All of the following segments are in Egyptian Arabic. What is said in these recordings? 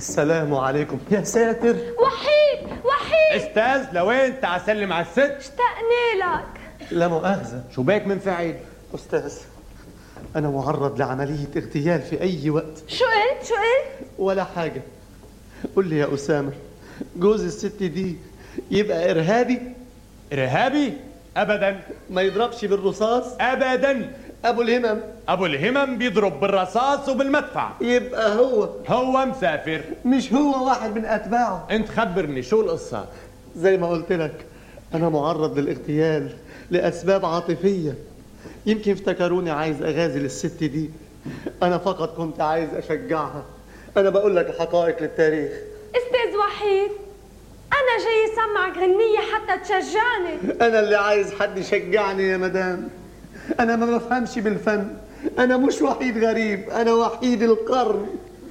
السلام عليكم يا ساتر وحيد وحيد استاذ لوين تعال سلم على الست اشتقنا لك لا مؤاخذة شو بيك منفعل أستاذ أنا معرض لعملية اغتيال في أي وقت شو قلت شو قلت ولا حاجة قل لي يا أسامة جوز الست دي يبقى إرهابي ارهابي ابدا ما يضربش بالرصاص ابدا أبو الهمم ابو الهمم بيضرب بالرصاص وبالمدفع يبقى هو هو مسافر مش هو واحد من أتباعه انت خبرني شو القصه زي ما قلت لك أنا معرض للاغتيال لأسباب عاطفية يمكن افتكروني عايز أغازل الست دي أنا فقط كنت عايز أشجعها أنا بقول لك حقائق للتاريخ استاذ وحيد انا جاي اسمعك غنية حتى تشجعني أنا اللي عايز حد يشجعني يا مدام أنا ما بفهمش بالفن أنا مش وحيد غريب أنا وحيد القرن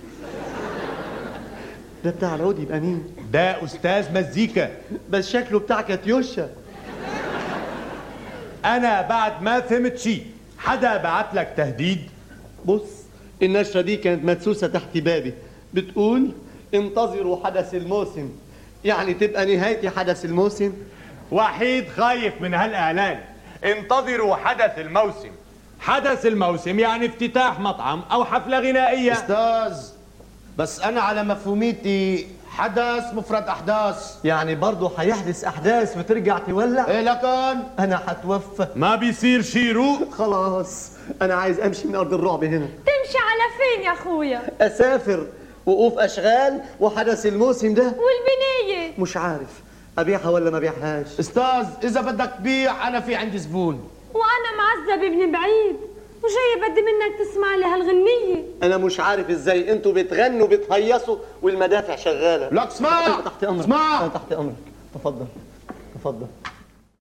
ده بتاع العود يبقى مين؟ ده استاذ مزيكا بس شكله بتاع كاتيوشا انا بعد ما فهمت شيء حدا بعت لك تهديد بص النشرة دي كانت مدسوسة تحت بابي بتقول انتظروا حدث الموسم يعني تبقى نهاية حدث الموسم وحيد خايف من هالاعلان انتظروا حدث الموسم حدث الموسم يعني افتتاح مطعم او حفله غنائيه استاذ بس انا على مفهوميتي حدث مفرد احداث يعني برضه هيحدث أحداث وترجع تولع ايه لكن أنا هتوفى ما بيصير شي روق خلاص أنا عايز أمشي من أرض الرعب هنا تمشي على فين يا اخويا أسافر وقوف أشغال وحدث الموسم ده والبنية مش عارف أبيعها ولا ما أبيعهاش استاذ اذا بدك تبيع انا في عندي زبون وانا معذبة ابن بعيد وجاية بدي منك تسمع لي هالغنية أنا مش عارف إزاي أنتوا بتغنوا بتهيصوا والمدافع شغالة لك اسمع أنا تحت أمرك اسمع أنا تحت أمرك تفضل تفضل